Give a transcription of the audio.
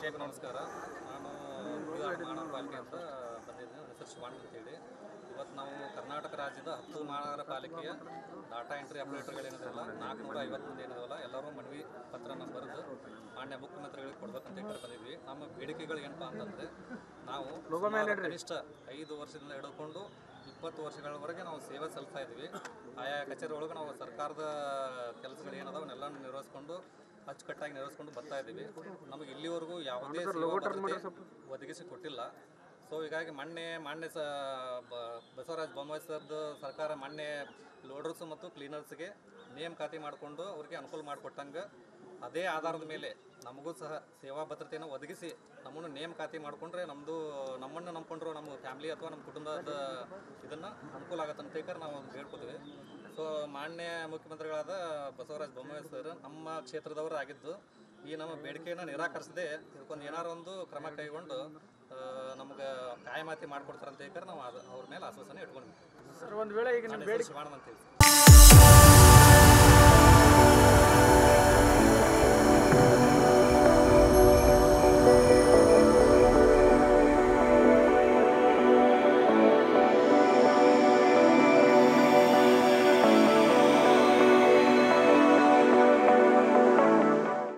ಎಲ್ರಿಗೂ ನಮಸ್ಕಾರ ನಾನು ಗುರುಗಾಡ್ ಮಹಾನಗರ ಪಾಲಿಕೆ ಅಂತ ಬಂದಿದ್ದೀನಿ ನನ್ನ ಹೆಸರು ಶಿವಾಣ್ ಅಂತೇಳಿ ಇವತ್ತು ನಾವು ಕರ್ನಾಟಕ ರಾಜ್ಯದ ಹತ್ತು ಮಹಾನಗರ ಪಾಲಿಕೆಯ ಡಾಟಾ ಎಂಟ್ರಿ ಆಪರೇಟರ್ಗಳೇನಿದಾವಲ್ಲ ನಾಲ್ಕುನೂರ ಐವತ್ತು ಮಂದಿ ಏನಿದಾವಲ್ಲ ಎಲ್ಲರೂ ಮನವಿ ಪತ್ರನ ಬರೆದು ಮಾನ್ಯ ಮುಖ್ಯಮಂತ್ರಿಗಳಿಗೆ ಕೊಡ್ಬೇಕಂತ ಹೇಳಿ ಬಂದಿದ್ವಿ ನಮ್ಮ ಬೇಡಿಕೆಗಳು ಏನಪ್ಪ ಅಂತಂದರೆ ನಾವು ಸುಮಾರು ಕನಿಷ್ಠ ಐದು ವರ್ಷದಿಂದ ಹಿಡ್ಕೊಂಡು ಇಪ್ಪತ್ತು ವರ್ಷಗಳವರೆಗೆ ನಾವು ಸೇವೆ ಸಲ್ಲಿಸ್ತಾ ಇದ್ವಿ ಆಯಾ ಕಚೇರಿ ಒಳಗೆ ನಾವು ಸರ್ಕಾರದ ಕೆಲಸಗಳು ಏನದಾವ ಅವನ್ನೆಲ್ಲ ನಿರ್ವಹಿಸ್ಕೊಂಡು ಅಚ್ಚುಕಟ್ಟಾಗಿ ನಿರ್ವಹಿಸ್ಕೊಂಡು ಬರ್ತಾ ಇದ್ದೀವಿ ನಮಗೆ ಇಲ್ಲಿವರೆಗೂ ಯಾವುದೇ ಸೇವಾ ಭದ್ರತೆ ಒದಗಿಸಿ ಕೊಟ್ಟಿಲ್ಲ ಸೊ ಹೀಗಾಗಿ ಮೊನ್ನೆ ಮಾನ್ಯ ಸ ಬ- ಬಸವರಾಜ ಬೊಮ್ಮಾಯಿ ಸರ್ದು ಸರ್ಕಾರ ಮೊನ್ನೆ ಲೋಡರ್ಸ್ ಮತ್ತು ಕ್ಲೀನರ್ಸ್ಗೆ ನೇಮಕಾತಿ ಮಾಡಿಕೊಂಡು ಅವ್ರಿಗೆ ಅನುಕೂಲ ಮಾಡಿಕೊಟ್ಟಂಗೆ ಅದೇ ಆಧಾರದ ಮೇಲೆ ನಮಗೂ ಸಹ ಸೇವಾ ಭದ್ರತೆಯನ್ನು ಒದಗಿಸಿ ನಮ್ಮನ್ನು ನೇಮಕಾತಿ ಮಾಡಿಕೊಂಡ್ರೆ ನಮ್ಮದು ನಮ್ಮನ್ನು ನಂಬ್ಕೊಂಡ್ರು ನಮ್ಮ ಫ್ಯಾಮಿಲಿ ಅಥವಾ ನಮ್ಮ ಕುಟುಂಬದ ಇದನ್ನು ಅನುಕೂಲ ಆಗತ್ತೆ ಅಂತ ಹೇಳಿ ನಾವು ಹೇಳ್ಕೊತೀವಿ ಸೊ ಮಾನ್ಯ ಮುಖ್ಯಮಂತ್ರಿಗಳಾದ ಬಸವರಾಜ ಬೊಮ್ಮಾಯಿ ಸರ್ ನಮ್ಮ ಕ್ಷೇತ್ರದವರು ಆಗಿದ್ದು ಈ ನಮ್ಮ ಬೇಡಿಕೆಯನ್ನು ನಿರಾಕರಿಸದೆ ಇದಕ್ಕೊಂದು ಏನಾರು ಒಂದು ಕ್ರಮ ಕೈಗೊಂಡು ನಮ್ಗೆ ಕಾಯಮಾತಿ ಮಾಡಿಕೊಡ್ತಾರೆ ಅಂತ ಹೇಳಿ ನಾವು ಅದು ಅವ್ರ ಮೇಲೆ ಆಶ್ವಾಸನೆ ಇಟ್ಕೊಂಡ್ವಿ ಸರ್ ಒಂದು ವೇಳೆ ಈಗ ನಿಮ್ಮ ನನ್ನ ಹೆಸರು ಶಿವಾನಂದ್ ಅಂತ ಹೇಳಿ